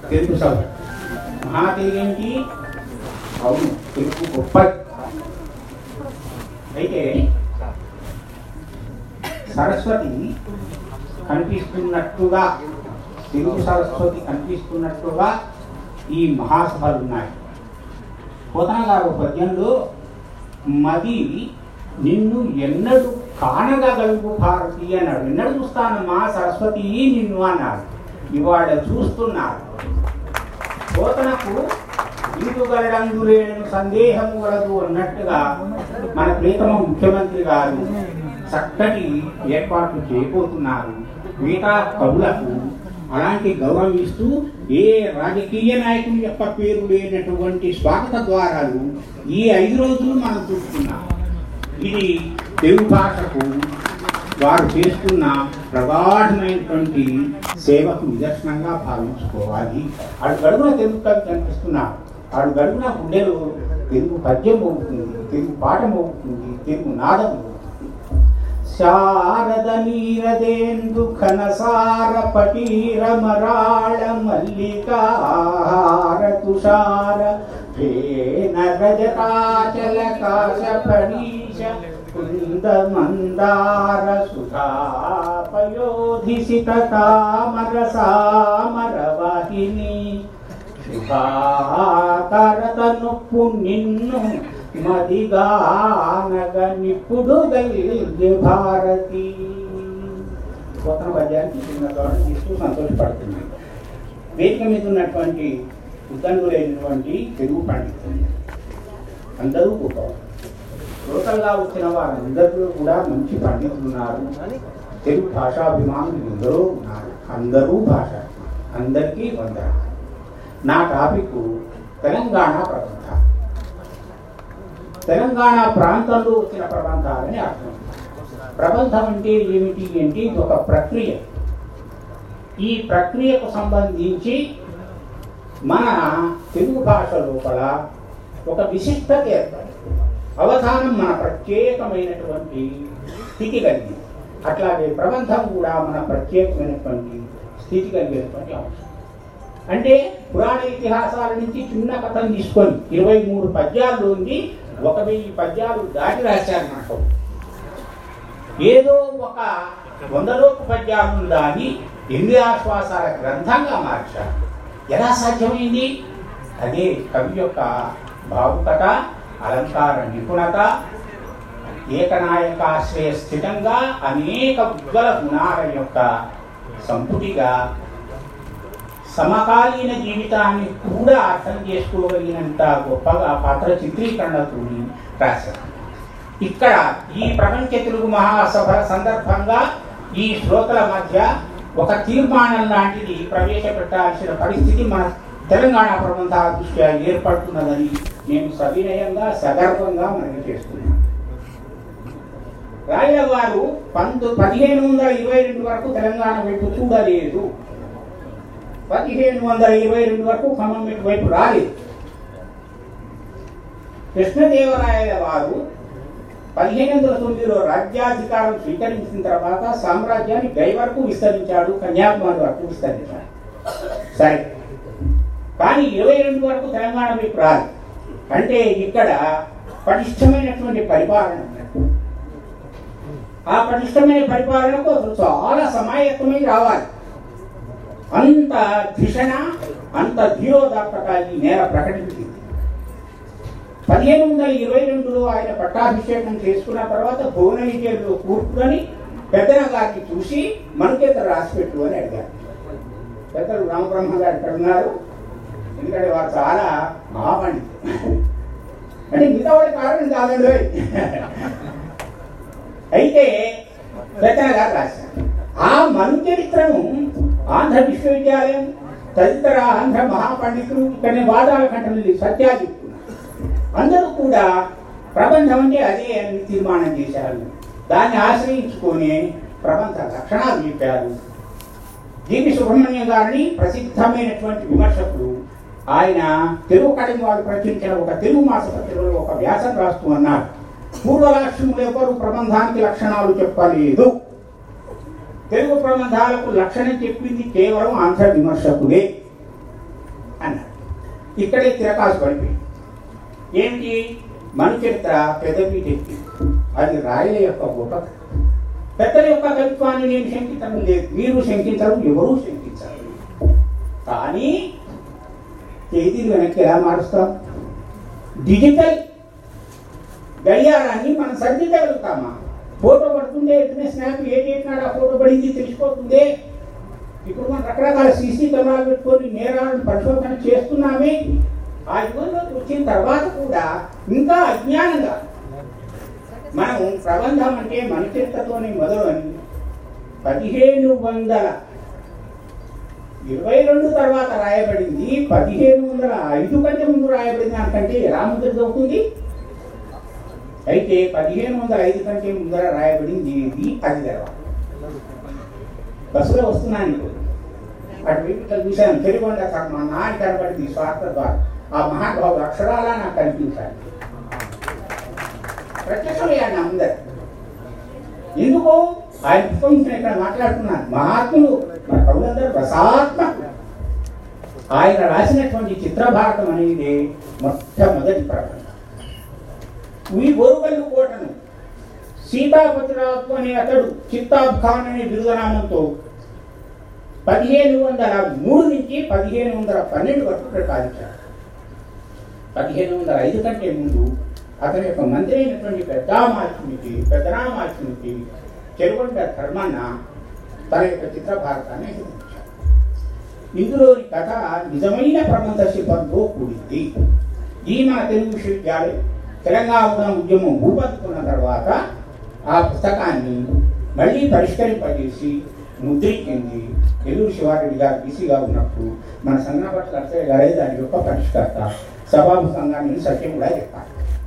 తెలుగు సభ మహాతేరు ఏంటి అవును తెలుగు గొప్పది అయితే సరస్వతి కనిపిస్తున్నట్టుగా తెలుగు సరస్వతి కనిపిస్తున్నట్టుగా ఈ మహాసభలు ఉన్నాయి పోతన గారు పద్యంలో మది నిన్ను ఎన్నడు కానగలుగు భారతి అన్నాడు ఎన్నడు చూస్తానమ్మా సరస్వతి నిన్ను అన్నాడు ఇవాళ చూస్తున్నారు పోతనకు ఇందుగలడందు లేని సందేహము కలదు అన్నట్టుగా మన ప్రీతమ ముఖ్యమంత్రి గారు చక్కటి ఏర్పాట్లు చేయబోతున్నారు మిగతా కవులకు అలాంటి గౌరవం ఇస్తూ ఏ రాజకీయ నాయకుని యొక్క పేరు లేనటువంటి స్వాగత ద్వారాలు ఈ ఐదు రోజులు మనం చూస్తున్నాం ఇది తెలుగు భాషకు వారు చేస్తున్న ప్రగాఢమైనటువంటి సేవకు నిదర్శనంగా భావించుకోవాలి అటు గడుగున తెలుగు కవి కనిపిస్తున్నారు అటు గడుగున గుండెలో తెలుగు పద్యం మోగుతుంది తెలుగు పాట మోగుతుంది తెలుగు నాదం మోగుతుంది శారద నీరదేందు ఘనసార పటీర మరాళ మల్లికాహార తుషార ఫేన రజతాచల కాశ ఫణీశ కుంద మందార సుధాపయోధిసిత తామర సామర వాహిని శుభాకరత నొప్పు నిన్ను మదిగానగ నిప్పుడు గల్లి భారతి కొత్త పద్యానికి చిన్న గౌరవం ఇస్తూ సంతోషపడుతుంది వేదిక మీద ఉన్నటువంటి ఉద్దండులైనటువంటి తెలుగు పండితులు అందరూ గొప్పవారు లోకల్గా వచ్చిన వారందరూ కూడా మంచి పండితులు ఉన్నారు తెలుగు భాషాభిమానులు ఎందరో ఉన్నారు అందరూ భాష అందరికీ వందన నా టాపిక్ తెలంగాణ ప్రబంధ తెలంగాణ ప్రాంతంలో వచ్చిన ప్రబంధాలని అర్థం ప్రబంధం అంటే ఏమిటి అంటే ఇది ఒక ప్రక్రియ ఈ ప్రక్రియకు సంబంధించి మన తెలుగు భాష లోపల ఒక విశిష్టత ఏర్పడింది అవధానం మన ప్రత్యేకమైనటువంటి స్థితి కలిగింది అట్లాగే ప్రబంధం కూడా మన ప్రత్యేకమైనటువంటి స్థితి కలిగినటువంటి అంశం అంటే పురాణ ఇతిహాసాల నుంచి చిన్న కథను తీసుకొని ఇరవై మూడు పద్యాల్లో ఉంది ఒక వెయ్యి పద్యాలు దాటి రాశారు నాకు ఏదో ఒక వందలోపు పద్యాలు దాన్ని ఎనిమిది ఆశ్వాసాల గ్రంథంగా మార్చారు ఎలా సాధ్యమైంది అదే కవి యొక్క భావుకత అలంకార నిపుణత ఏకనాయకాశ్రయ స్థితంగా అనేక ఉజ్వల గుణాల యొక్క సంపుటిగా సమకాలీన జీవితాన్ని కూడా అర్థం చేసుకోగలిగినంత గొప్పగా పాత్ర చిత్రీకరణతో రాశారు ఇక్కడ ఈ ప్రపంచ తెలుగు మహాసభ సందర్భంగా ఈ శ్రోతల మధ్య ఒక తీర్మానం లాంటిది ప్రవేశపెట్టాల్సిన పరిస్థితి మన తెలంగాణ ప్రబంధాల దృష్ట్యా ఏర్పడుతున్నదని నేను సవినయంగా సగర్వంగా మనవి చేస్తున్నాను రాయల వారు పంతొ పదిహేను వందల ఇరవై రెండు వరకు తెలంగాణ వైపు చూడలేదు పదిహేను వందల ఇరవై రెండు వరకు ఖమ్మం వైపు రాలేదు కృష్ణదేవరాయల వారు పదిహేను వందల తొమ్మిదిలో రాజ్యాధికారం స్వీకరించిన తర్వాత సామ్రాజ్యాన్ని గై వరకు విస్తరించాడు కన్యాకుమారి వరకు విస్తరించాడు సరే కానీ ఇరవై రెండు వరకు తెలంగాణ వైపు రాదు అంటే ఇక్కడ పటిష్టమైనటువంటి పరిపాలన ఉన్నది. ఆ పటిష్టమైన పరిపాలనకు అసలు చాలా సమాయత్తమై రావాలి అంత ధిషణ అంత ధీరోదాత్మక ఈ నేల ప్రకటించింది పదిహేను వందల ఇరవై రెండులో ఆయన పట్టాభిషేకం చేసుకున్న తర్వాత భువనగిరిలో కూర్చుని పెద్దన గారిని చూసి మనకేత రాసి పెట్టు అని అడిగారు పెద్దలు రామబ్రహ్మ గారు ఇక్కడ ఉన్నారు ఎందుకంటే వారు చాలా మహాపండితులు అంటే మిగతా వాడి కారణం కాదండి ఓయ్. అయితే పెద్దన గారు రాశారు ఆ మను చరిత్రను ఆంధ్ర విశ్వవిద్యాలయం తదితర ఆంధ్ర మహాపండితులు ఇక్కడనే వాదాల కంటే సత్యాలు చెప్తున్నారు అందరూ కూడా ప్రబంధం అంటే అదే అని తీర్మానం చేశారు దాన్ని ఆశ్రయించుకొని ప్రబంధ లక్షణాలు చెప్పారు జీవి సుబ్రహ్మణ్యం గారిని ప్రసిద్ధమైనటువంటి విమర్శకులు ఆయన తెలుగు అకాడమీ వాళ్ళు ప్రచురించిన ఒక తెలుగు మాసపత్రికలో ఒక వ్యాసం రాస్తూ అన్నారు పూర్వలక్ష్యములు ఎవరు ప్రబంధానికి లక్షణాలు చెప్పలేదు తెలుగు ప్రబంధాలకు లక్షణం చెప్పింది కేవలం ఆంధ్ర విమర్శకులే ఇక్కడే తిరకాసు పడిపోయింది ఏమిటి మన చరిత్ర పెద్దపీట ఎక్కి అది రాయల యొక్క గొప్ప పెద్దల యొక్క కవిత్వాన్ని నేను శంకించడం లేదు మీరు శంకించరు ఎవరూ శంకించరు కానీ తేదీలు వెనక్కి ఎలా మారుస్తాం డిజిటల్ గడియారాన్ని మనం సర్దిద్దగలుగుతామా ఫోటో పడుతుందే ఎట్టిన స్నాప్ ఏ డేట్ నాడు ఆ ఫోటో పడింది తెలిసిపోతుందే ఇప్పుడు మనం రకరకాల సీసీ కెమెరాలు పెట్టుకొని నేరాలను పరిశోధన చేస్తున్నామే ఆ యుగంలోకి వచ్చిన తర్వాత కూడా ఇంకా అజ్ఞానంగా మనం ప్రబంధం అంటే మన చరిత్రతోనే మొదలు అని పదిహేను వందల ఇరవై రెండు తర్వాత రాయబడింది పదిహేను వందల ఐదు కంటే ముందు రాయబడింది దానికంటే ఎలా ముందు అవుతుంది అయితే పదిహేను వందల ఐదు కంటే ముందర రాయబడింది ఇది అది తెరవాలి బస్సులో వస్తున్నాను ఇప్పుడు అటు వైపు ఇట్లా చూశాను తెలియకుండా సార్ మా నాన్న కనబడింది స్వార్థ ద్వారా ఆ మహానుభావుడు అక్షరాల నాకు కనిపించాలి ప్రత్యక్షమయ్యాడు నా ముందర ఎందుకు ఆయన పుస్తకం నేను ఇక్కడ మాట్లాడుతున్నాను మహాత్ములు మన కవులందరూ రసాత్మకులు ఆయన రాసినటువంటి చిత్రభారతం అనేది మొట్టమొదటి ప్రబంధం ఈ బోరుగల్లు కోటను సీతాపతిరాజు అనే అతడు చిత్తాబ్ ఖాన్ అనే బిరుదనామంతో పదిహేను వందల మూడు నుంచి పదిహేను వందల పన్నెండు వరకు ప్రకాశించాడు పదిహేను వందల ఐదు కంటే ముందు అతని యొక్క మంత్రి అయినటువంటి పెద్దామాచునికి పెద్దనామాచునికి చెరుగొండ ధర్మన్న తన యొక్క చిత్రభారతాన్ని అంకించాడు ఇందులోని కథ నిజమైన ప్రబంధ శిల్పంతో కూడింది ఈ మన తెలుగు విశ్వవిద్యాలయం తెలంగాణ ఉద్యమం ఊపందుకున్న తర్వాత ఆ పుస్తకాన్ని మళ్ళీ పరిష్కరింపజేసి ముద్రించింది నెల్లూరు శివారెడ్డి గారు బీసీగా ఉన్నప్పుడు మన సంగనపట్ల నరసయ్య గారే దాని యొక్క పరిష్కర్త సభాముఖంగా నేను సత్యం కూడా చెప్పాను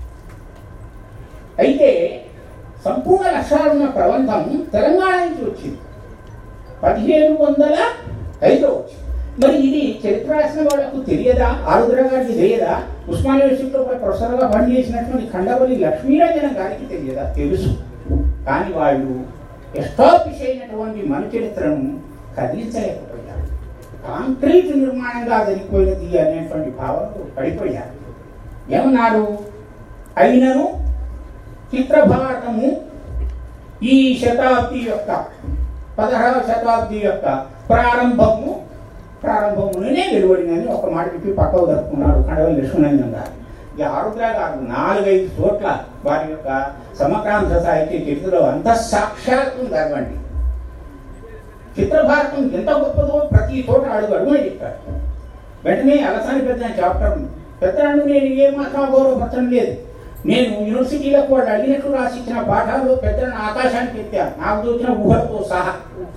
అయితే సంపూర్ణ లక్ష్యాలు ఉన్న ప్రబంధం తెలంగాణ నుంచి వచ్చింది పదిహేను వందల ఐదులో వచ్చింది మరి ఇది చరిత్ర రాసిన వాళ్ళకు తెలియదా ఆరుద్ర గారికి తెలియదా ఉస్మాన్ యూనివర్సిటీలో ప్రొఫెసర్గా పనిచేసినటువంటి ఖండవల్లి లక్ష్మీరంజన గారికి తెలియదా తెలుసు కానీ వాళ్ళు ఎస్టాబ్లిష్ అయినటువంటి మన చరిత్రను కదిలించలేకపోయారు కాంక్రీట్ నిర్మాణంగా జరిగిపోయినది అనేటువంటి భావనకు పడిపోయారు ఏమన్నారు అయినను చిత్రభారతము ఈ శతాబ్ది యొక్క పదహారవ శతాబ్ది యొక్క ప్రారంభము ప్రారంభమునే వెలువడిందని ఒక మాట చెప్పి పక్కకు జరుపుకున్నాడు కడవల్లి లక్ష్మణంజన్ గారు ఈ ఆరుద్ర గారు నాలుగైదు చోట్ల వారి యొక్క సమకాంత సాహిత్య చరిత్రలో అంత సాక్షాత్తం జరగండి చిత్రభారతం ఎంత గొప్పదో ప్రతి చోట అడుగు అడుగునే చెప్పారు వెంటనే అలసాని పెద్ద చాప్టర్ పెద్దలను నేను ఏ మాత్రం గౌరవపరచడం లేదు నేను యూనివర్సిటీలకు వాళ్ళు అడిగినట్లు రాసిచ్చిన పాఠాలు పెద్దలను ఆకాశానికి ఎత్తాను నాకు దొరికిన ఊహలతో సహా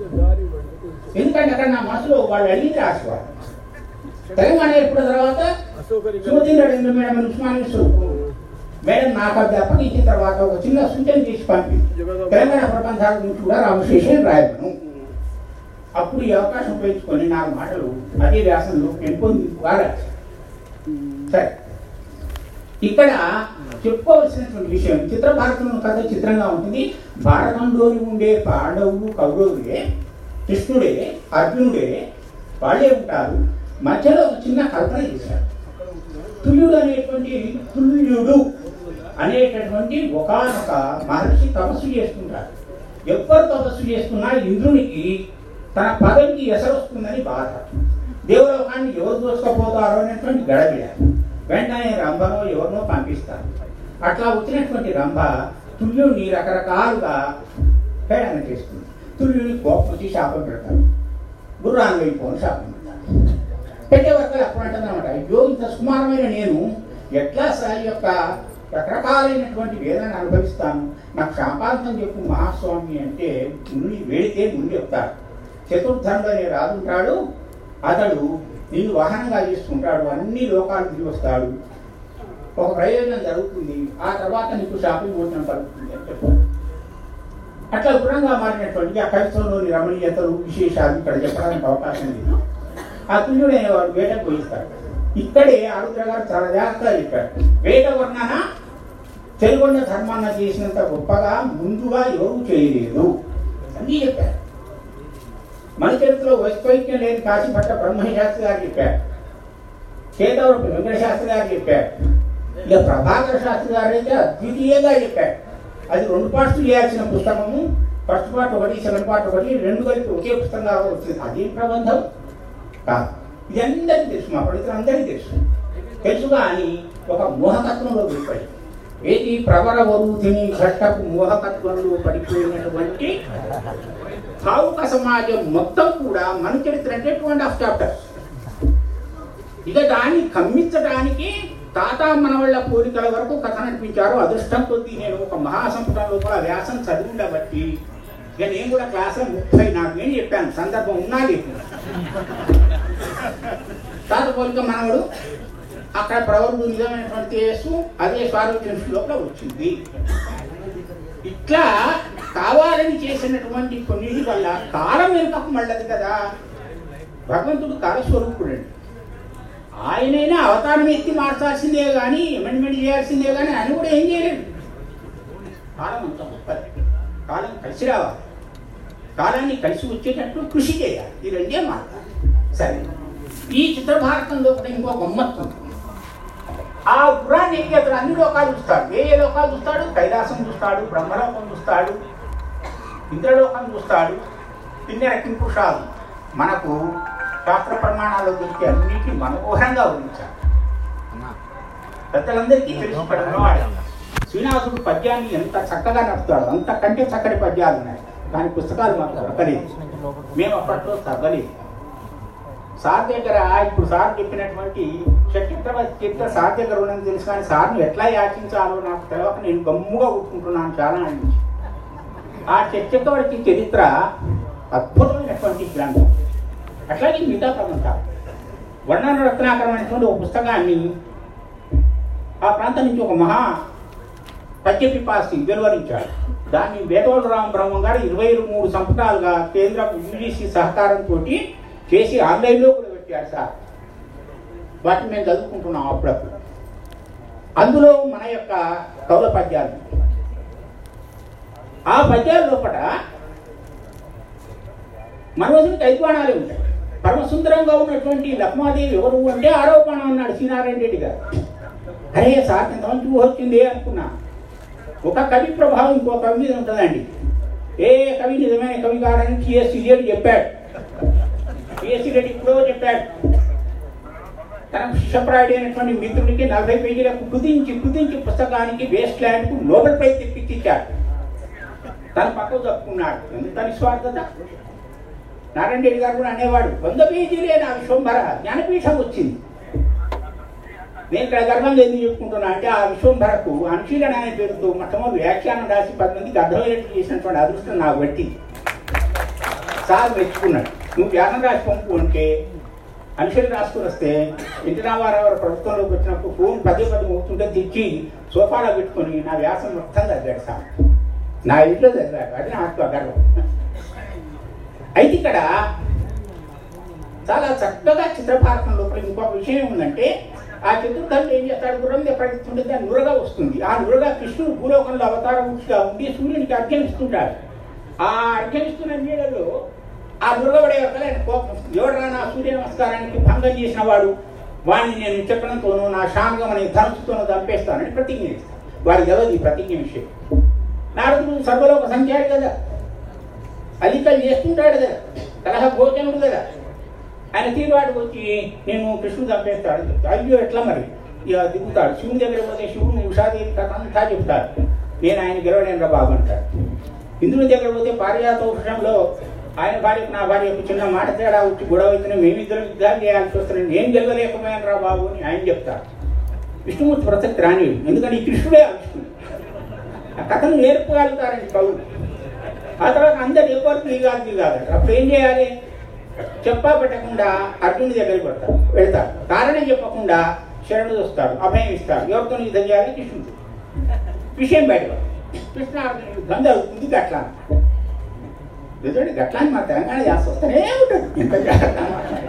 ఎందుకంటే అక్కడ నా మనసులో వాళ్ళు అడిగింది రాసేవారు తెలంగాణ ఏర్పడిన తర్వాత సుమతి నరేంద్ర మేడం ఉస్మాన్ మేడం నాకు అది అప్పగించిన తర్వాత ఒక చిన్న సూచన చేసి పంపి తెలంగాణ ప్రపంచాల గురించి కూడా రామశేషం రాయమను అప్పుడు ఈ అవకాశం ఉపయోగించుకొని నాలుగు మాటలు అదే వ్యాసంలో పెంపొందింపుగా రాశాను సరే ఇక్కడ చెప్పుకోవలసినటువంటి విషయం చిత్ర భారతంలో కథ చిత్రంగా ఉంటుంది భారతంలోని ఉండే పాండవులు కౌరవులే కృష్ణుడే అర్జునుడే వాళ్ళే ఉంటారు మధ్యలో ఒక చిన్న కల్పన చేశారు తుల్యుడు అనేటువంటి తుల్యుడు అనేటటువంటి ఒకనొక మహర్షి తపస్సు చేసుకుంటారు ఎవ్వరు తపస్సు చేసుకున్నా ఇంద్రునికి తన పదవికి ఎసరు వస్తుందని బాధ దేవలోకాన్ని ఎవరు దోసుకపోతారో అనేటువంటి గడబిడ వెంటనే రంభలో ఎవరినో పంపిస్తారు అట్లా వచ్చినటువంటి రంభ తుల్యుడిని రకరకాలుగా హేళన చేస్తుంది తుల్యుని కోపం వచ్చి శాపం పెడతారు గుర్రాన్ని వెళ్ళిపోని శాపం పెడతారు పెట్టే వర్గాలు అప్పుడు అంటుందన్నమాట అయ్యో ఇంత సుమారమైన నేను ఎట్లా సాయి యొక్క రకరకాలైనటువంటి వేదన అనుభవిస్తాను నాకు శాపాంతం చెప్పు మహాస్వామి అంటే ముని వేడితే ముని చెప్తాడు చతుర్థంలో అనే రాజు ఉంటాడు అతడు నిన్ను వాహనంగా చేసుకుంటాడు అన్ని లోకాలు తిరిగి వస్తాడు ఒక ప్రయోజనం జరుగుతుంది ఆ తర్వాత నీకు షాపింగ్ భోజనం కలుగుతుంది అని చెప్పాడు అట్లా గుణంగా మారినటువంటి ఆ కవిత్వంలోని రమణీయతలు విశేషాలు ఇక్కడ చెప్పడానికి అవకాశం లేదు ఆ తుల్యుడైన వాడు వేటకు పోయిస్తాడు ఇక్కడే ఆరుద్ర గారు చాలా జాగ్రత్తగా చెప్పాడు వేట వర్ణన తెలుగొండ ధర్మాన్న చేసినంత గొప్పగా ముందుగా ఎవరు చేయలేదు అన్నీ చెప్పారు మన చరిత్రలో వైశ్వైక్యం లేని కాశీపట్ట బ్రహ్మశాస్త్రి గారు చెప్పారు చేతవరపు వెంకట శాస్త్రి గారు చెప్పారు ఇక ప్రభాకర శాస్త్రి గారు అయితే అద్వితీయంగా చెప్పారు అది రెండు పార్ట్స్ చేయాల్సిన పుస్తకము ఫస్ట్ పార్ట్ ఒకటి సెకండ్ పార్ట్ ఒకటి రెండు కలిపి ఒకే పుస్తకంగా వచ్చింది అది ప్రబంధం కాదు ఇది అందరికీ తెలుసు మా పండితులందరికీ తెలుసు తెలుసు కానీ ఒక మోహకత్వంలో వెళ్ళిపోయి ఏది ప్రవర వరుధిని ఘట్టపు మోహకత్వంలో పడిపోయినటువంటి భావుక సమాజం మొత్తం కూడా మన చరిత్ర అంటే టూ అండ్ హాఫ్ చాప్టర్స్ ఇక దాన్ని కమ్మించడానికి తాత మనవళ్ళ కోరికల వరకు కథ నడిపించారు అదృష్టం కొద్దీ నేను ఒక మహాసంపుటం లోపల వ్యాసం చదివి ఉండబట్టి ఇక నేను కూడా క్లాసులో ముప్పై నాకు నేను చెప్పాను సందర్భం ఉన్నా లేకుండా తాత పోలిక మనవడు అక్కడ ప్రవరుడు నిజమైనటువంటి కేసు అదే స్వారోచన లోపల వచ్చింది ఇట్లా కావాలని చేసినటువంటి కొన్నిటి వల్ల కాలం వెనుకకు మళ్ళది కదా భగవంతుడు కాలస్వరూపుడండి ఆయనైనా అవతారం ఎత్తి మార్చాల్సిందే కానీ అమెండ్మెంట్ చేయాల్సిందే కానీ ఆయన కూడా ఏం చేయలేడు కాలం అంత గొప్పది కాలం కలిసి రావాలి కాలాన్ని కలిసి వచ్చేటట్లు కృషి చేయాలి ఈ రెండే మార్గాలు సరే ఈ చిత్రభారతంలో కూడా ఇంకో గమ్మత్తు ఉంది. ఆ గురాన్ని ఎక్కి అతను అన్ని లోకాలు చూస్తాడు ఏ ఏ లోకాలు చూస్తాడు కైలాసం చూస్తాడు బ్రహ్మలోకం చూస్తాడు ఇంద్రలోకం చూస్తాడు కిన్నెర కింపుషాలు మనకు శాస్త్ర ప్రమాణాల్లో దొరికే అన్నిటిని మనోహరంగా వర్ణించారు పెద్దలందరికీ తెలుసు పడినవాడు శ్రీనివాసుడు పద్యాన్ని ఎంత చక్కగా నడుపుతాడు అంతకంటే చక్కటి పద్యాలు ఉన్నాయి కానీ పుస్తకాలు మాకు దొరకలేదు మేము అప్పట్లో చదవలేదు సార్ దగ్గర ఇప్పుడు సార్ చెప్పినటువంటి చక్రవర్తి చరిత్ర సార్ దగ్గర ఉన్నది తెలుసు కానీ సార్ని ఎట్లా యాచించాలో నాకు తెలియక నేను గమ్ముగా కూర్చుంటున్నాను చాలా నుంచి ఆ చక్రవర్తి చరిత్ర అద్భుతమైనటువంటి గ్రంథం అట్లాగే మిగతా ప్రబంధాలు వర్ణన రత్నాకరం అనేటువంటి ఒక పుస్తకాన్ని ఆ ప్రాంతం నుంచి ఒక మహా పద్యపిపాసి వెలువరించాడు దాన్ని వేదవలరామ బ్రహ్మం గారు ఇరవై మూడు సంపుటాలుగా కేంద్ర యూజీసీ సహకారంతో చేసి ఆన్లైన్లో కూడా పెట్టారు సార్ వాటిని మేము చదువుకుంటున్నాం అప్పుడప్పుడు అందులో మన యొక్క కౌల పద్యాలు ఆ పద్యాల లోపల మనోజునికి ఐదు బాణాలే ఉంటాయి పరమసుందరంగా ఉన్నటువంటి లక్మాదేవి ఎవరు అంటే ఆరోపణ అన్నాడు శ్రీనారాయణ రెడ్డి గారు అరే సార్ ఎంతమంది ఊహ వచ్చింది అనుకున్నా ఒక కవి ప్రభావం ఇంకో కవి మీద ఉంటుందండి ఏ కవి నిజమైన కవి కాడని టిఎస్సి రెడ్డి చెప్పాడు టిఎస్సి రెడ్డి ఇప్పుడో చెప్పాడు తన శిష్యప్రాయుడు అయినటువంటి మిత్రుడికి నలభై పేజీలకు కుదించి కుదించి పుస్తకానికి వేస్ట్ ల్యాండ్కు నోబెల్ ప్రైజ్ తెప్పించాడు తను పక్కకు తప్పుకున్నాడు ఎంత నిస్వార్థత నారాయణ రెడ్డి గారు కూడా అనేవాడు వంద పేజీలే నా విశ్వంభర జ్ఞానపీఠం వచ్చింది నేను ఇక్కడ గర్వంగా ఎందుకు చెప్పుకుంటున్నా అంటే ఆ విశ్వంభరకు అనుశీలన అనే పేరుతో మొట్టమొదటి వ్యాఖ్యానం రాసి పది మందికి అర్థమయ్యేట్టు చేసినటువంటి అదృష్టం నాకు బట్టి సార్ మెచ్చుకున్నాడు నువ్వు వ్యాసం రాసి పంపు అంటే అనుశీలన రాసుకుని వస్తే ఎన్టీ రామారావు గారు ప్రభుత్వంలోకి వచ్చినప్పుడు ఫోన్ పదే పదే మోగుతుంటే తెచ్చి సోఫాలో పెట్టుకొని నా వ్యాసం మొత్తం చదివాడు సార్ నా ఇంట్లో చదివాడు అది నాకు గర్వం అయితే ఇక్కడ చాలా చక్కగా చిత్రభారతం లోపల ఇంకొక విషయం ఉందంటే ఆ చతుర్థంలో ఏం చేస్తాడు గుర్రం ఎప్పుడైతుంటే దాని నురగా వస్తుంది ఆ నురగా కృష్ణుడు భూలోకంలో అవతార ఊపిగా ఉండి సూర్యునికి అర్ఘ్యం ఇస్తుంటాడు ఆ అర్ఘ్యం ఇస్తున్న నీళ్ళలో ఆ నురగబడే వరకు ఆయన కోపం వస్తుంది ఎవడరా నా సూర్య నమస్కారానికి భంగం చేసిన వాడు వాడిని నేను చక్రంతోనూ నా శాంగం అనే ధనుసుతోనూ చంపేస్తానని ప్రతిజ్ఞ చేస్తాను వాడి తెలియదు ఈ ప్రతిజ్ఞ విషయం నారదుడు సర్వలోక సంఖ్యాడు కదా అలికలు చేస్తుంటాడు కదా కలహ భోజనుడు కదా ఆయన తీరువాడికి వచ్చి నేను కృష్ణుడు చంపేస్తాడు అని చెప్తాడు. అయ్యో ఎట్లా మరి ఇక దిగుతాడు శివుని దగ్గర పోతే శివుడు ఉషాదేవి కథ అంతా చెప్తాడు నేను ఆయన గెలవలేను రా బాబు అంటాడు ఇంద్రుని దగ్గర పోతే పారిజాత వృక్షంలో ఆయన భార్యకు నా భార్యకు చిన్న మాట తేడా వచ్చి గొడవ అయితే మేమిద్దరం యుద్ధాలు చేయాల్సి వస్తున్నాను నేను గెలవలేకపోయాను రా బాబు అని ఆయన చెప్తాడు విష్ణుమూర్తి ప్రసక్తి రాని ఎందుకంటే ఈ కృష్ణుడే ఆ విష్ణుడు ఆ కథను నేర్పగలుగుతారండి కవులు ఆ తర్వాత అందరు ఎవరు దిగాలి దిగాలి అప్పుడు ఏం చేయాలి చెప్పా పెట్టకుండా అర్జునుడి దగ్గరికి పడతాడు వెళ్తాడు కారణం చెప్పకుండా శరణుడు వస్తాడు అభయం ఇస్తాడు ఎవరితో యుద్ధం చేయాలి కృష్ణుడు విషయం బయట కృష్ణ అర్జునుడు యుద్ధం జరుగుతుంది గట్లా నిజండి గట్లా అని మా తెలంగాణ చేస్త వస్తూనే ఉంటుంది ఎంత జాగ్రత్త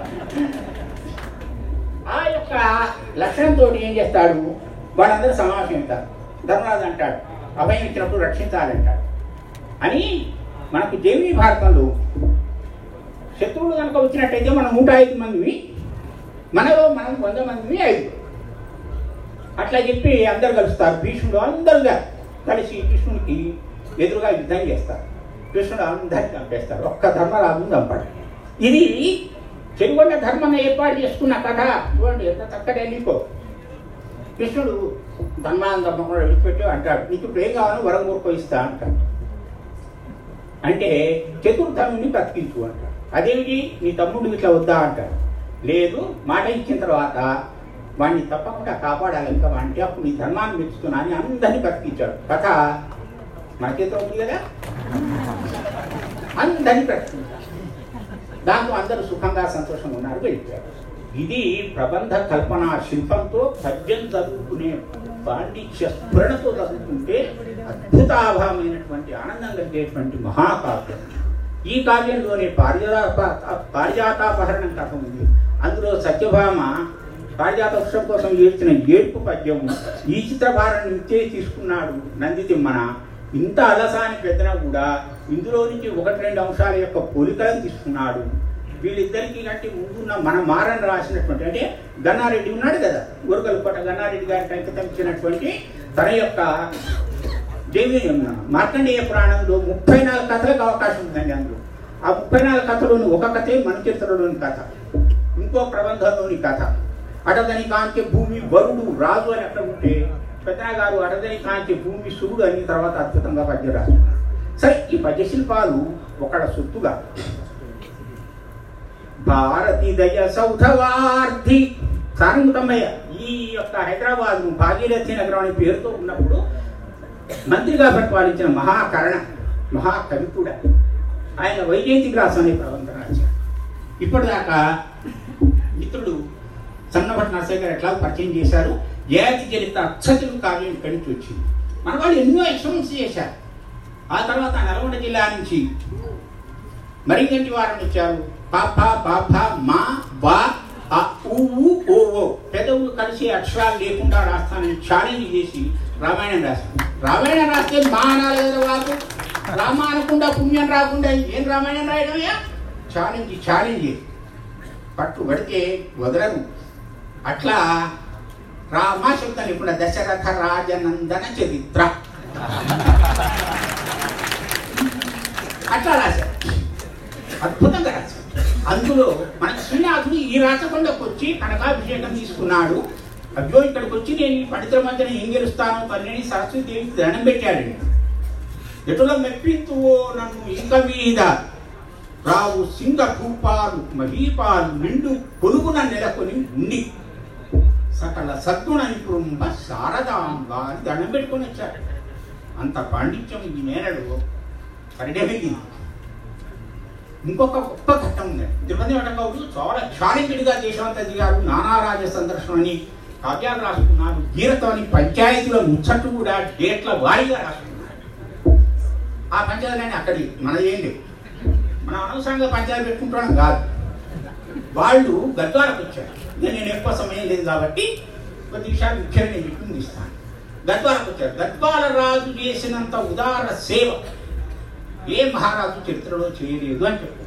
ఆ యొక్క లక్షణంతో ఏం చేస్తాడు వాళ్ళందరూ సమావేశం అవుతారు ధర్మరాజు అంటాడు అభయం ఇచ్చినప్పుడు రక్షించాలంటాడు అని మనకు జైవీ భారతంలో శత్రువులు కనుక వచ్చినట్టయితే మనం నూట ఐదు మందివి మనలో మనం వంద మందిని ఐదు అట్లా చెప్పి అందరు కలుస్తారు భీష్ముడు అందరుగా కలిసి కృష్ణునికి ఎదురుగా యుద్ధం చేస్తారు కృష్ణుడు అందరిని చంపేస్తారు ఒక్క ధర్మరాజుని చంపాడు ఇది చెరుగొండ ధర్మంగా ఏర్పాటు చేసుకున్న కథ చూడండి ఎంత చక్కటి వెళ్ళిపో కృష్ణుడు ధర్మాన్ని ధర్మకుండా విడిచిపెట్టి అంటాడు నీకు ఇప్పుడు ఏం కావాలో వరం కోరుకో ఇస్తా అంటాడు అంటే చతుర్ధనుని బ్రతికించు అంటాడు అదేమిటి నీ తమ్ముడు ఇట్లా వద్దా అంటాడు లేదు మాట ఇచ్చిన తర్వాత వాడిని తప్పకుండా కాపాడాలి ఇంకా అంటే అప్పుడు నీ ధర్మాన్ని మెచ్చుతున్నా అని అందరినీ బ్రతికించాడు కథ మన చేతిలో ఉంది కదా అందరినీ బ్రతికించాడు దాంతో అందరూ సుఖంగా సంతోషంగా ఉన్నారు వెళ్ళిపోయారు ఇది ప్రబంధ కల్పన శిల్పంతో పద్యం చదువుకునే పాండిత్య స్ఫురణతో చదువుకుంటే అద్భుతాభావమైనటువంటి ఆనందం కలిగేటువంటి మహాకావ్యం ఈ కావ్యంలోనే పారిజాత పారిజాతాపహరణం కథ ఉంది అందులో సత్యభామ పారిజాత వృక్షం కోసం ఏడ్చిన ఏడ్పు పద్యం ఈ చిత్రభారం నుంచే తీసుకున్నాడు నంది తిమ్మన ఇంత అలసాని పెద్దన కూడా ఇందులో నుంచి ఒకటి రెండు అంశాల యొక్క పోలికలను తీసుకున్నాడు వీళ్ళిద్దరికీ కంటే ముందున్న మన మారని రాసినటువంటి అంటే గన్నారెడ్డి ఉన్నాడు కదా ఊరగలకోట గన్నారెడ్డి గారికి అంకితం ఇచ్చినటువంటి తన యొక్క దేవి మార్కండేయ పురాణంలో ముప్పై నాలుగు కథలకు అవకాశం ఉందండి అందులో ఆ ముప్పై నాలుగు కథలోని ఒక కథే మన చరిత్రలోని కథ ఇంకో ప్రబంధంలోని కథ అటదని కాంతి భూమి వరుడు రాజు అని అక్కడ ఉంటే పెద్దన గారు అటదని కాంతి భూమి సురుడు అని తర్వాత అద్భుతంగా పద్యం రాస్తున్నారు సరే ఈ పద్య శిల్పాలు ఒకళ్ళ సొత్తుగా భారతి దయ సౌధవార్థి సారంగుతమ్మయ్య ఈ యొక్క హైదరాబాద్ భాగీరథి నగరం అనే పేరుతో ఉన్నప్పుడు మంత్రిగా పరిపాలించిన మహాకరణ మహాకవి కూడా ఆయన వైజయంతి గ్రాసం అనే ప్రబంధం రాశారు ఇప్పటిదాకా మిత్రుడు సన్నభట్ నరసయ్య గారు ఎట్లా పరిచయం చేశారు జయతి చరిత అచ్చతులు కావ్యం ఇక్కడి నుంచి వచ్చింది మన వాళ్ళు ఎన్నో ఎక్స్పెరిమెంట్స్ చేశారు ఆ తర్వాత నల్గొండ జిల్లా నుంచి మరిగంటి వారిని వచ్చారు పాప బాప మా బా ఆ ఊ ఓ ఓ పెదవులు కలిసి అక్షరాలు లేకుండా రాస్తానని ఛాలెంజ్ చేసి రామాయణం రాస్తాను రామాయణం రాస్తే మా అనాలి కదా బాబు రామ అనకుండా పుణ్యం రాకుండా ఏం రామాయణం రాయడమయ్యా ఛాలెంజ్ ఛాలెంజ్ పట్టు పడితే వదలరు అట్లా రామ శబ్దం ఇప్పుడు దశరథ రాజనందన చరిత్ర అట్లా రాశారు అద్భుతంగా రాశారు అందులో మన శ్రీనాథుడు ఈ రాచకొండకు వచ్చి కనకాభిషేకం తీసుకున్నాడు అయ్యో ఇక్కడికి వచ్చి నేను ఈ పండితుల మధ్యన ఏం గెలుస్తాను తల్లిని సరస్వతిదేవికి దండం పెట్టాడు ఎటుల మెప్పింతువో నన్ను ఇంక మీద రావు సింగ భూపాలు మహీపాలు నిండు పొలుగున నెలకొని ఉండి సకల సద్గుణ నిపుణంబ శారదాంబ అని దండం పెట్టుకొని వచ్చాడు అంత పాండిత్యం ఈ మేనడు పరిడమిగింది ఇంకొక గొప్ప ఘట్టం ఉంది తిరుపతి వెంకటరావు చాలా ఛాలెంజ్డ్గా దేశమంతా దిగారు నానారాజ సందర్శనం అని కావ్యాలు రాసుకున్నారు గీరతో అని పంచాయతీల ముచ్చట్లు కూడా డేట్ల వారీగా రాసుకున్నారు ఆ పంచాయతీలన్నీ అక్కడి మనదేంటి మనం అనవసరంగా పంచాయతీ పెట్టుకుంటాం కాదు వాళ్ళు గద్వాలకు వచ్చారు ఇంకా నేను ఎక్కువ సమయం లేదు కాబట్టి కొద్ది విషయాలు ముఖ్యంగా నేను చెప్పింది ఇస్తాను గద్వాలకు వచ్చారు గద్వాల రాజు చేసినంత ఉదార సేవ ఏ మహారాజు చరిత్రలో చేయలేదు అని చెప్పారు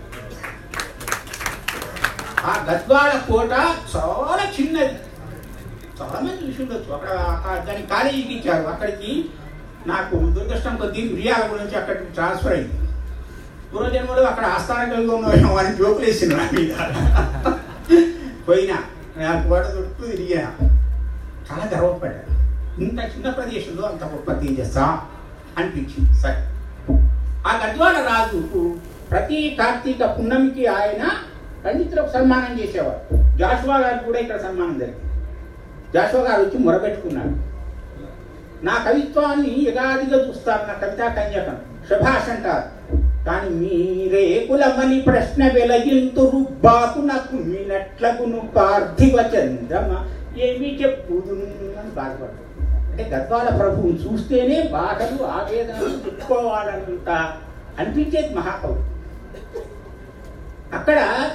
ఆ గద్వాల కోట చాలా చిన్నది చాలా మంది చూసి ఉండొచ్చు అక్కడ ఆ దాని కాలేజీకి ఇచ్చారు అక్కడికి నాకు దురదృష్టం కొద్దీ మిరియాల గురించి అక్కడికి ట్రాన్స్ఫర్ అయింది పూర్వజన్మలో అక్కడ ఆస్థానం కలిగి ఉన్నాం అని జోకులు వేసింది నా మీద పోయినా నాకు కోట చుట్టూ తిరిగినా చాలా గర్వపడ్డాను ఇంత చిన్న ప్రదేశంలో అంత గొప్ప తేజస్సా అనిపించింది సరే ఆ గద్వాల రాజుకు ప్రతి కార్తీక పున్నమికి ఆయన పండితులకు సన్మానం చేసేవారు జాషువా గారికి కూడా ఇక్కడ సన్మానం జరిగింది జాషువా గారు వచ్చి మొరబెట్టుకున్నాడు నా కవిత్వాన్ని యగాదిగా చూస్తారు నా కవితా కన్యకం శభాష్ అంటారు కానీ మీరే కులమని ప్రశ్న వెలగింతురు బాకునకు మినట్లగును పార్థివ చంద్రమ ఏమి చెప్పుదు అని బాధపడ్డాడు అంటే గద్వాల ప్రభువుని చూస్తేనే బాధలు ఆవేదనలు చెప్పుకోవాలంట అనిపించేది మహాకవి అక్కడ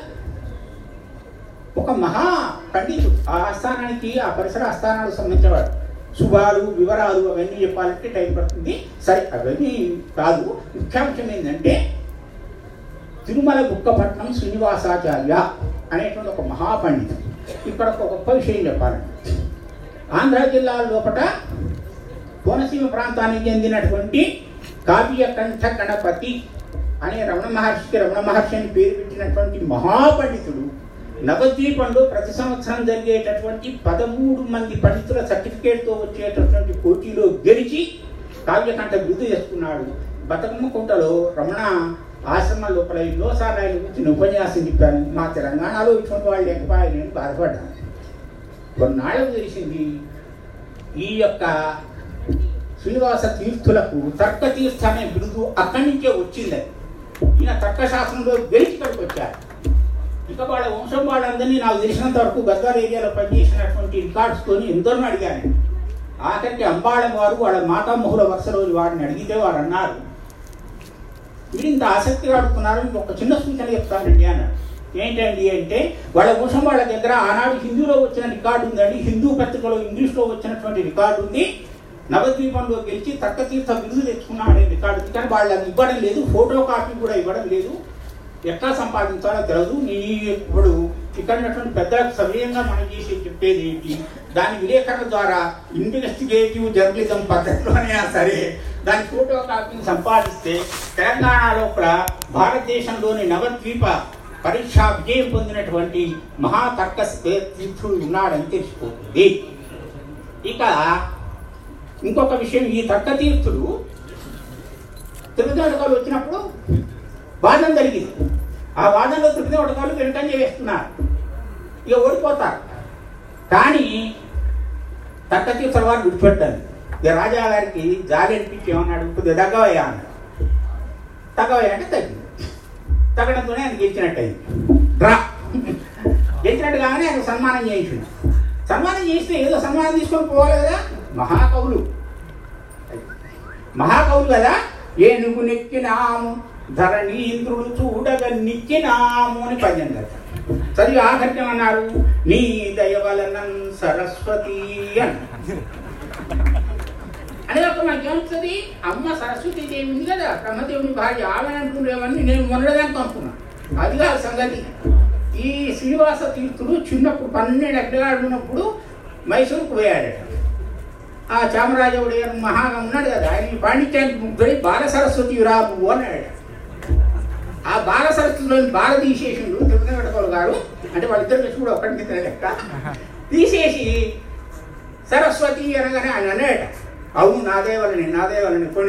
ఒక మహా పండితుడు ఆ ఆస్థానానికి ఆ పరిసర ఆస్థానాలకు సంబంధించేవాడు శుభాలు వివరాలు అవన్నీ చెప్పాలంటే టైం పడుతుంది సరే అవన్నీ కాదు ముఖ్యాంశం ఏంటంటే తిరుమల బుక్కపట్నం శ్రీనివాసాచార్య అనేటువంటి ఒక మహాపండితుడు ఇక్కడ ఒక గొప్ప విషయం చెప్పాలండి ఆంధ్ర జిల్లా లోపల కోనసీమ ప్రాంతానికి చెందినటువంటి కావ్య కంఠ గణపతి అనే రమణ మహర్షికి రమణ మహర్షి అని పేరు పెట్టినటువంటి మహాపండితుడు నవద్వీపంలో ప్రతి సంవత్సరం జరిగేటటువంటి పదమూడు మంది పండితుల సర్టిఫికేట్తో వచ్చేటటువంటి పోటీలో గెలిచి కావ్యకంఠ బిరుదు చేసుకున్నాడు బతుకమ్మ కుంటలో రమణ ఆశ్రమం లోపల ఎన్నోసార్లు ఆయన గురించి ఉపన్యాసం చెప్పాను మా తెలంగాణలో ఇటువంటి వాళ్ళు లేకపోయి నేను బాధపడ్డాను కొన్నాళ్ళకు తెలిసింది ఈ యొక్క శ్రీనివాస తీర్థులకు తర్క తీర్థ అనే బిరుదు అక్కడి నుంచే వచ్చింది ఈయన తర్కశాస్త్రంలో గెలిచి ఇక్కడికి వచ్చారు ఇక వాళ్ళ వంశం వాళ్ళందరినీ నాకు తెలిసినంత వరకు గద్వాల ఏరియాలో పనిచేసినటువంటి రికార్డ్స్తోని ఎందరిని అడిగాను ఆఖరికి అంబాళం వారు వాళ్ళ మాతామహుల వరుస రోజు వారిని అడిగితే వారు అన్నారు మీరు ఇంత ఆసక్తిగా అడుగుతున్నారు మీకు ఒక చిన్న సూచన చెప్తానండి అన్నాడు ఏంటండి అంటే వాళ్ళ వంశం వాళ్ళ దగ్గర ఆనాడు హిందీలో వచ్చిన రికార్డు ఉందండి హిందూ పత్రికలో ఇంగ్లీష్లో వచ్చినటువంటి రికార్డు ఉంది నవద్వీపంలో గెలిచి తక్కతీర్థ బిరుదు తెచ్చుకున్నాడు అనే రికార్డు ఉంది కానీ వాళ్ళు అది ఇవ్వడం లేదు ఫోటో కాపీ కూడా ఇవ్వడం లేదు ఎట్లా సంపాదించాలో తెలియదు నీ ఇప్పుడు ఇక్కడ ఉన్నటువంటి పెద్దలకు సవ్యంగా మనం చేసి చెప్పేది ఏంటి దాని విలేకరణ ద్వారా ఇన్వెస్టిగేటివ్ జర్నలిజం పద్ధతిలోనే సరే దాని ఫోటో కాపీని సంపాదిస్తే తెలంగాణ లోపల భారతదేశంలోని నవద్వీప పరీక్ష విజయం పొందినటువంటి మహాతర్క తీర్థుడు ఉన్నాడని తెలిసిపోతుంది ఇక ఇంకొక విషయం ఈ తర్కతీర్థుడు తిరుపతి వచ్చినప్పుడు వాదన జరిగింది ఆ వాదనలో తృప్తి వటకాలు వెనుకంజ వేస్తున్నారు ఇక ఓడిపోతారు కానీ తక్కతి తర్వాత విడిచిపెట్టాలి ఇక రాజా గారికి జాలి అనిపించి ఏమన్నాడు కొద్దిగా తగ్గవయ్యా అన్నాడు తగ్గవయ్యా అంటే తగ్గింది తగ్గడంతోనే ఆయన గెలిచినట్టు అయింది డ్రా గెలిచినట్టు కాగానే ఆయన సన్మానం చేయించింది సన్మానం చేస్తే ఏదో సన్మానం తీసుకొని పోవాలి కదా మహాకవులు మహాకవులు కదా ఏనుగు నెక్కినాము ధరణీంద్రుడు చూడగా నిచ్చినాము అని పద్యం కదా చదివి ఆఖరికి అన్నారు నీ దయ వలన సరస్వతి అని అనే ఒక మనకి ఏమవుతుంది అమ్మ సరస్వతి దేవి ఉంది కదా బ్రహ్మదేవుని భార్య ఆమె అంటుండేవన్నీ నేను మొన్నదానికి అనుకున్నాను అది కాదు సంగతి ఈ శ్రీనివాస తీర్థుడు చిన్నప్పుడు పన్నెండు ఎకరాలు ఉన్నప్పుడు మైసూరుకు పోయాడట ఆ చామరాజవుడు మహాగా ఉన్నాడు కదా ఆయన పాండిత్యానికి ముగ్గురి బాల సరస్వతి రాబు అన్నాడు ఆ బాల సరస్వతిలోని బాల తీసేసిండు తిరుపతి వెంకటకౌలు గారు అంటే వాళ్ళిద్దరు వచ్చి కూడా ఒక్కడికి ఇద్దరు లెక్క తీసేసి సరస్వతి అనగానే ఆయన అన్నాడట అవును నాదే వాళ్ళని నాదే వాళ్ళని కొని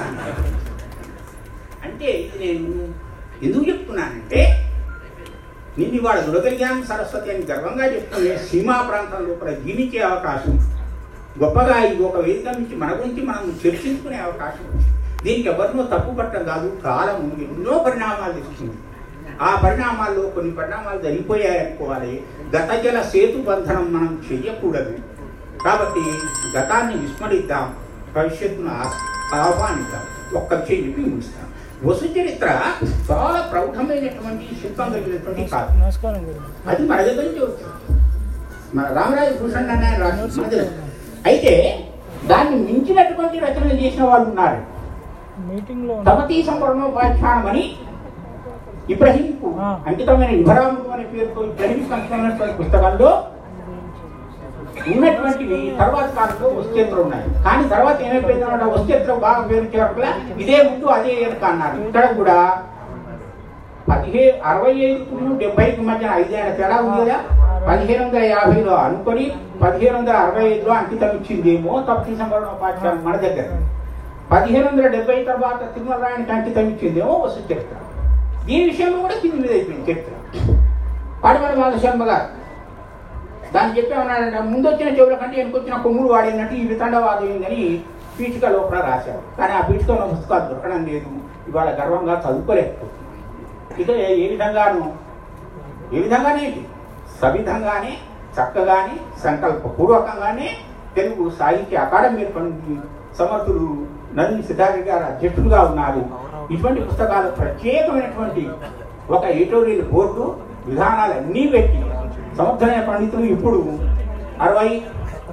అంటే ఇది నేను ఎందుకు చెప్తున్నానంటే నేను ఇవాళ దురగలిగాను సరస్వతి అని గర్వంగా చెప్తున్నా సీమా ప్రాంతం లోపల జీవించే అవకాశం గొప్పగా ఇది ఒక వేదిక నుంచి మన గురించి మనం చర్చించుకునే అవకాశం ఉంది దీనికి ఎవరినో తప్పు పట్టడం కాదు కాలం ఎన్నో పరిణామాలు ఇస్తుంది ఆ పరిణామాల్లో కొన్ని పరిణామాలు జరిగిపోయాయనుకోవాలి గత జల సేతు బంధనం మనం చెయ్యకూడదు కాబట్టి గతాన్ని విస్మరిద్దాం భవిష్యత్తును ఆస్- ఆహ్వానిద్దాం ఒక్క విషయం చెప్పి ముగిస్తాం వసు చరిత్ర చాలా ప్రౌఢమైనటువంటి శిల్పం కలిగినటువంటి కాదు నమస్కారం గురు అది మన దగ్గర నుంచి వచ్చింది మన రామరాజ భూషణ్ అన్న ఆయన రాసిన మనది. అయితే దాన్ని మించినటువంటి రచనలు చేసిన వాళ్ళు ఉన్నారు మీటింగ్ లో తమతీ సంపూర్ణోపాఖ్యానం అని ఇబ్రహీంకు ఆ. అంకితమైన ఇబ్రాహిం అనే పేరుతో ఇబ్రహీం సంస్కరణటువంటి పుస్తకాల్లో ఉన్నటువంటివి తర్వాత కాలంలో వస్తేత్రం ఉన్నాయి కానీ తర్వాత ఏమైపోయిందంటే వస్తేత్రం బాగా పేరు వరకు ఇదే ముందు అదే వెనుక అన్నారు ఇక్కడ కూడా పదిహే అరవై ఐదుకు డెబ్బైకి మధ్య ఐదేళ్ల తేడా ఉంది కదా పదిహేను వందల యాభైలో అనుకొని పదిహేను వందల అరవై ఐదులో అంకితం ఇచ్చిందేమో తప్పి సంవరణోపాఖ్యానం మన దగ్గర పదిహేను వందల డెబ్బై తర్వాత తిరుమల రాయనికి అంకితం ఇచ్చిందేమో వస్తు చరిత్ర ఈ విషయంలో కూడా కింది మీద అయిపోయింది చరిత్ర పాడిమల బాలశర్మ గారు దాన్ని చెప్పి ఏమన్నాడంటే ముందు వచ్చిన చెవుల కంటే వెనుకొచ్చిన కొమ్ముడు వాడినట్టు ఈ వితండవాదం ఏందని పీఠిక లోపల రాశారు కానీ ఆ పీఠిక ఉన్న పుస్తకాలు దొరకడం లేదు ఇవాళ గర్వంగా చదువుకోలేకపోతున్నాం ఇక ఏ- ఏ విధంగాను ఏ విధంగానే సవిధంగానే చక్కగానే సంకల్పపూర్వకంగానే తెలుగు సాహిత్య అకాడమీ ఏర్పడింది సమర్థులు నంది సిద్ధార్థి గారు అధ్యక్షులుగా ఉన్నారు ఇటువంటి పుస్తకాలు ప్రత్యేకమైనటువంటి ఒక ఎడిటోరియల్ బోర్డు విధానాలు అన్నీ పెట్టి సమర్థమైన పండితులు ఇప్పుడు అరవై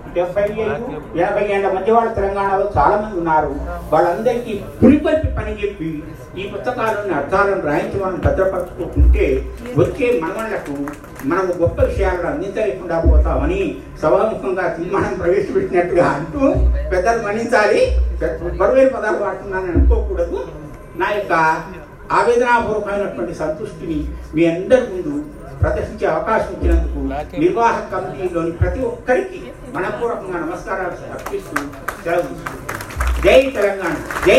డెబ్బై ఏళ్ళు ఎనభై ఏళ్ళ మధ్య వాళ్ళు తెలంగాణలో చాలా మంది ఉన్నారు వాళ్ళందరికీ పురిపల్పి పని చెప్పి ఈ పుస్తకాలను అర్థాలను రాయించి మనం భద్రపరచుకుంటే వచ్చే మనవళ్లకు మనం గొప్ప విషయాలను అందించలేకుండా పోతామని సభాముఖంగా తీర్మానం ప్రవేశపెట్టినట్టుగా అంటూ పెద్దలు మన్నించాలి బరువైన పదాలు వాడుతున్నానని అనుకోకూడదు నా యొక్క ఆవేదనాపూర్వకమైనటువంటి సంతృష్టిని మీ అందరి ముందు ప్రదర్శించే అవకాశం ఇచ్చినందుకు నిర్వాహక కమిటీలోని ప్రతి ఒక్కరికి మనపూర్వకంగా నమస్కారాలు అర్పిస్తూ సెలవు తీసుకుంటున్నాను. జై తెలంగాణ జై